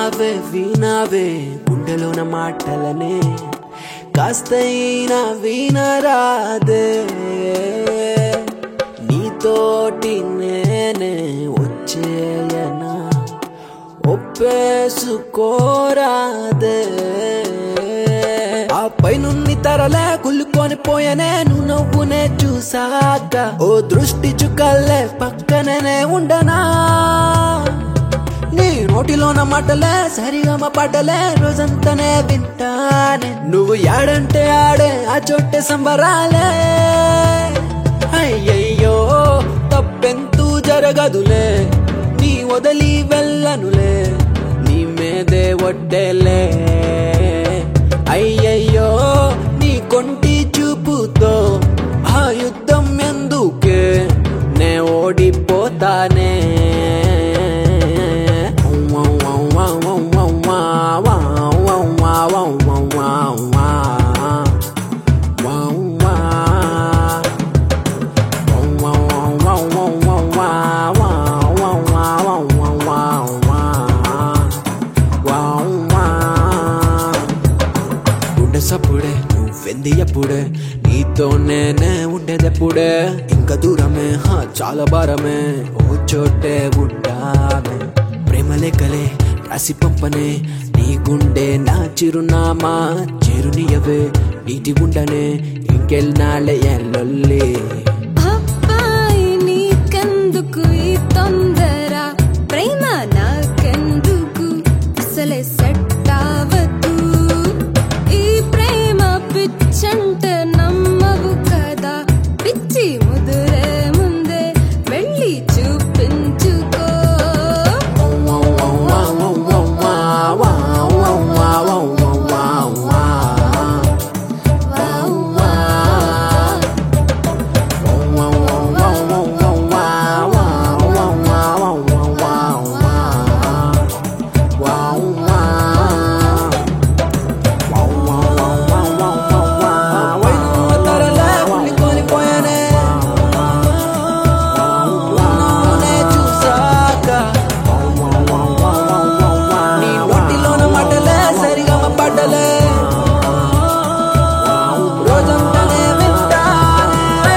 వినావే వినావే గుండెలోన మాటలనే కాస్తైనా వినరాదే నీతోటి నేనే వచ్చేయనా ఒప్పేసుకోరాదే ఆ పైనున్ని తరలే కుళ్ళుకొని పోయనే నువ్వు నవ్వునే చూసాక ఓ దృష్టి చుక్కల్లే పక్కననే ఉండనా నీ నోటిలోన మాటలే సరిగమ పాటలే రోజంతానే వింటానే నువ్వు యాడంటే ఆడే ఆ చోటే సంబరాలే అయ్యయ్యో తప్పెంతూ జరగదులే నీ వదిలి వెళ్ళనులే నీ మీదే ఒట్టేలే అయ్యయ్యో నీ కొంటి చూపుతో ఆ యుద్ధం ఎందుకే నే ఓడిపోతానే గుండె సప్పుడే నువ్వెంది ఎప్పుడే నీతో నేనే ఉండేదెప్పుడే ఇంకా దూరమే హా చాలా భారమే ఓ చోటే ఉంటామే ప్రేమ లెక్కలే రాసి పంపనే నీ గుండె నా చిరునామా చేరునియవే నీటి గుండనే ఇంకెల్నాళ్ళే ఎల్లొల్లే అబ్బాయి నీకెందుకు ఈ తొందర ప్రేమ నాకెందుకు అసలే సెట్ అవ్వదు ఈ ప్రేమ పిచ్చంటే నమ్మవు కదా పిచ్చి ముదురే ముందే వెళ్ళి చూపించుకో రోజంతానే వింటానే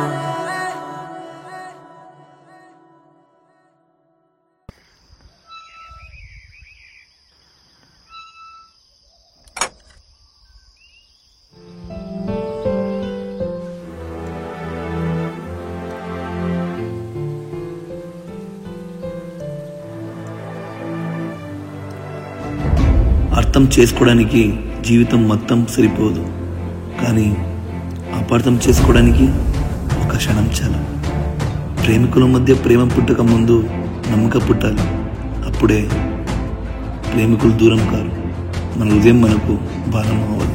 అర్థం చేసుకోవడానికి జీవితం మొత్తం సరిపోదు కానీ అపార్థం చేసుకోవడానికి ఒక క్షణం చాలు ప్రేమికుల మధ్య ప్రేమ పుట్టక ముందు నమ్మక పుట్టాలి అప్పుడే ప్రేమికులు దూరం కారు మన హృదయం మనకు భారం అవ్వదు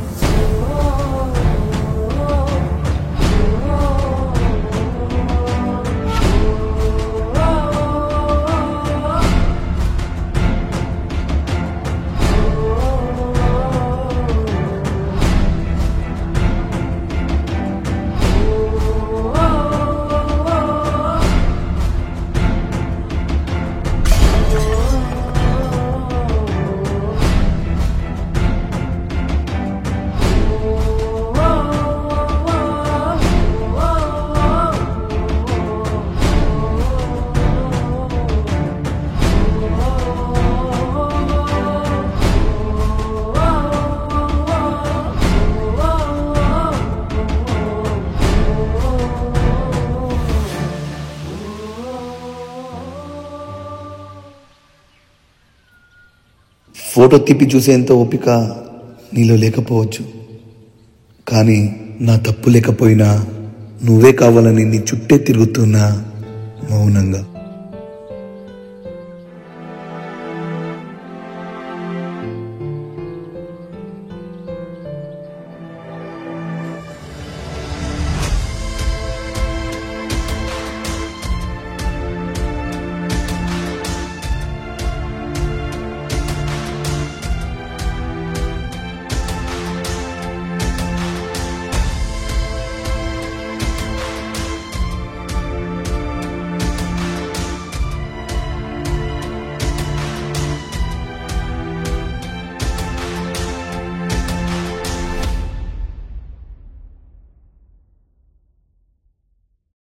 ఫోటో తిప్పి చూసేంత ఓపిక నీలో లేకపోవచ్చు కానీ నా తప్పు లేకపోయినా నువ్వే కావాలని నీ చుట్టే తిరుగుతున్నా మౌనంగా